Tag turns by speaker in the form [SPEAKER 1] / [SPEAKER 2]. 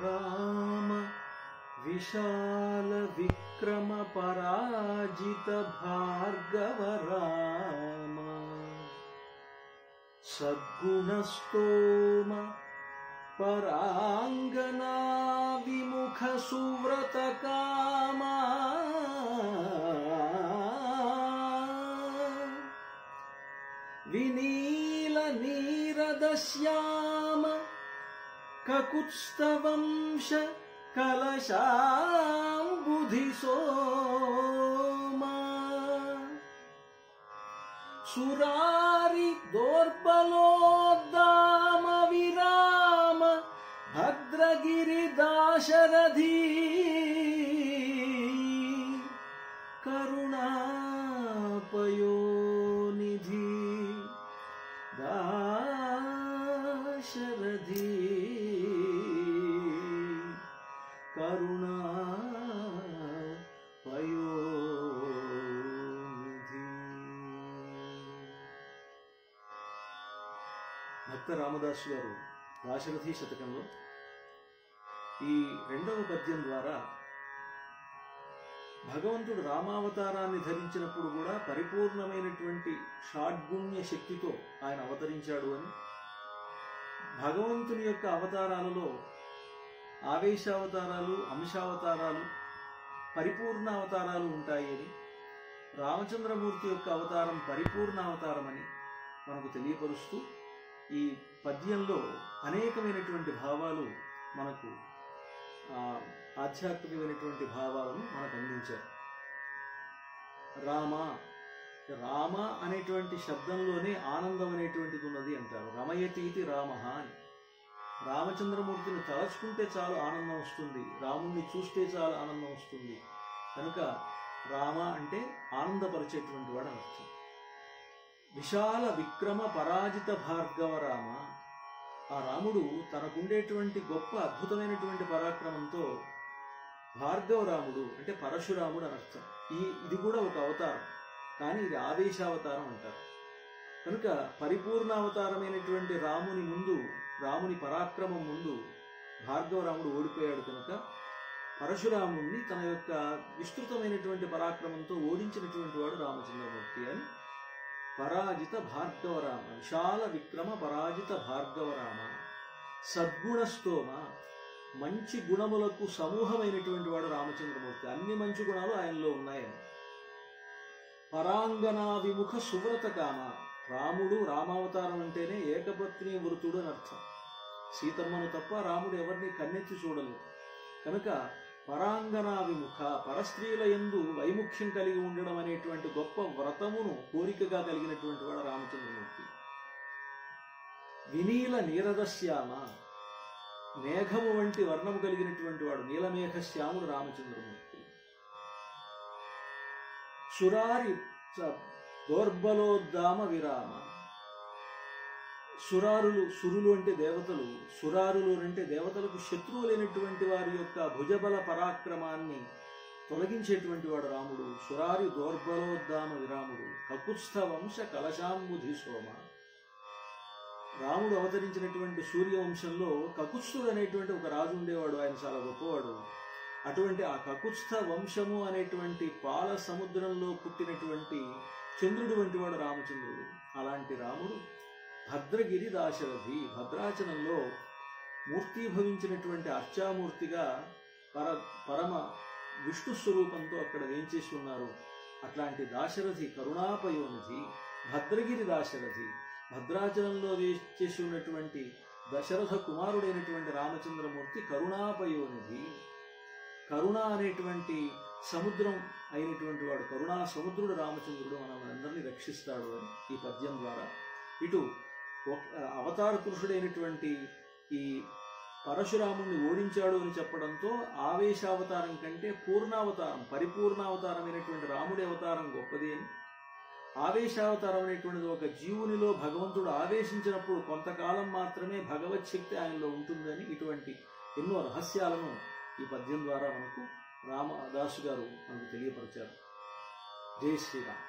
[SPEAKER 1] రామ విశాల విక్రమ పరాజిత భార్గవ రామ సద్గుణస్తోమ పరాంగనా విముఖ సువ్రత కామా వినీల నీరద శ్యామ కకుత్స్తవంశ కలశాం బుధి సోమా సురారి దోర్బలోద్దామ విరామ భద్రగిరి దాశరథీ కరుణాపయోనిధి దాశరథీ కరుణా పయోనిధి భక్త రామదాసు గారు దాశరథి శతకంలో ఈ రెండవ పద్యం ద్వారా భగవంతుడు రామావతారాన్ని ధరించినప్పుడు కూడా పరిపూర్ణమైనటువంటి షాడ్గుణ్య శక్తితో ఆయన అవతరించాడు అని భగవంతుని యొక్క అవతారాలలో ఆవేశావతారాలు అంశావతారాలు పరిపూర్ణ అవతారాలు ఉంటాయి అని రామచంద్రమూర్తి యొక్క అవతారం పరిపూర్ణ అవతారమని మనకు తెలియపరుస్తూ ఈ పద్యంలో అనేకమైనటువంటి భావాలు మనకు ఆ, ఆధ్యాత్మికమైనటువంటి భావాలను మనకు అందించారు రామ రామ అనేటువంటి శబ్దంలోనే ఆనందం అనేటువంటిది ఉన్నది అంటారు రమయతీతి రామ అని రామచంద్రమూర్తిని తలచుకుంటే చాలు ఆనందం వస్తుంది రాముణ్ణి చూస్తే చాలు ఆనందం వస్తుంది కనుక రామ అంటే ఆనందపరిచేటువంటి వాడు అని అర్థం విశాల విక్రమ పరాజిత భార్గవ రామ ఆ రాముడు తనకుండేటువంటి గొప్ప అద్భుతమైనటువంటి పరాక్రమంతో భార్గవ రాముడు అంటే పరశురాముడు అని అర్థం ఈ ఇది కూడా ఒక అవతారం కానీ ఇది ఆవేశావతారం అంటారు కనుక పరిపూర్ణావతారమైనటువంటి రాముని ముందు రాముని పరాక్రమం ముందు భార్గవ రాముడు ఓడిపోయాడు కనుక పరశురాముణ్ణి తన యొక్క విస్తృతమైనటువంటి పరాక్రమంతో ఓడించినటువంటి వాడు రామచంద్రమూర్తి అని పరాజిత భార్గవరామ విశాల విక్రమ పరాజిత భార్గవరామ సద్గుణస్తోమ మంచి గుణములకు సమూహమైనటువంటి వాడు రామచంద్రమూర్తి అన్ని మంచి గుణాలు ఆయనలో ఉన్నాయని పరాంగనా విముఖ సువ్రత కామ రాముడు రామావతారం అంటేనే ఏకపత్ని వృతుడు అని అర్థం సీతమ్మను తప్ప రాముడు ఎవరిని కన్నెత్తి చూడలేదు కనుక పరాంగనా విముఖ పరస్త్రీల ఎందు వైముఖ్యం కలిగి ఉండడం అనేటువంటి గొప్ప వ్రతమును కోరికగా కలిగినటువంటి వాడు రామచంద్రమూర్తి వినీల నీరదశ్యామ మేఘము వంటి వర్ణము కలిగినటువంటి వాడు నీలమేఘ శ్యాముడు రామచంద్రమూర్తి సురారి చ- దౌర్బలోద్దామ విరామ సురారులు సురులు అంటే దేవతలు సురారులు అంటే దేవతలకు శత్రువులైనటువంటి వారి యొక్క భుజబల పరాక్రమాన్ని తొలగించేటువంటి వాడు రాముడు సురారి దౌర్బలోద్దామ విరాముడు కకుత్స్థ వంశ కలశాంబుధి సోమ రాముడు అవతరించినటువంటి సూర్యవంశంలో కకుత్స్థుడు అనేటువంటి ఒక రాజు ఉండేవాడు ఆయన చాలా గొప్పవాడు అటువంటి ఆ కకుత్స్థ వంశము అనేటువంటి పాల సముద్రంలో పుట్టినటువంటి చంద్రుడు వంటి వాడు రామచంద్రుడు అలాంటి రాముడు భద్రగిరి దాశరథి భద్రాచలంలో మూర్తీభవించినటువంటి అర్చామూర్తిగా పర పరమ విష్ణు స్వరూపంతో అక్కడ వేంచేసి ఉన్నారు అట్లాంటి దాశరథి కరుణాపయోనిధి భద్రగిరి దాశరథి భద్రాచలంలో వేచేసి ఉన్నటువంటి దశరథ కుమారుడైనటువంటి రామచంద్రమూర్తి కరుణాపయోనిధి కరుణ అనేటువంటి సముద్రం అయినటువంటి వాడు కరుణా సముద్రుడు రామచంద్రుడు మనం అందరినీ రక్షిస్తాడు అని ఈ పద్యం ద్వారా ఇటు ఒక- అవతార పురుషుడైనటువంటి ఈ పరశురాముణ్ణి ఓడించాడు అని చెప్పడంతో ఆవేశావతారం కంటే పూర్ణావతారం పరిపూర్ణావతారమైనటువంటి రాముడి అవతారం గొప్పది అని ఆవేశావతారం అనేటువంటిది ఒక జీవునిలో భగవంతుడు ఆవేశించినప్పుడు కొంతకాలం మాత్రమే భగవత్ శక్తి ఆయనలో ఉంటుందని ఇటువంటి ఎన్నో రహస్యాలను ఈ పద్యం ద్వారా మనకు రామదాసు గారు మనకు తెలియపరిచారు జై శ్రీరామ్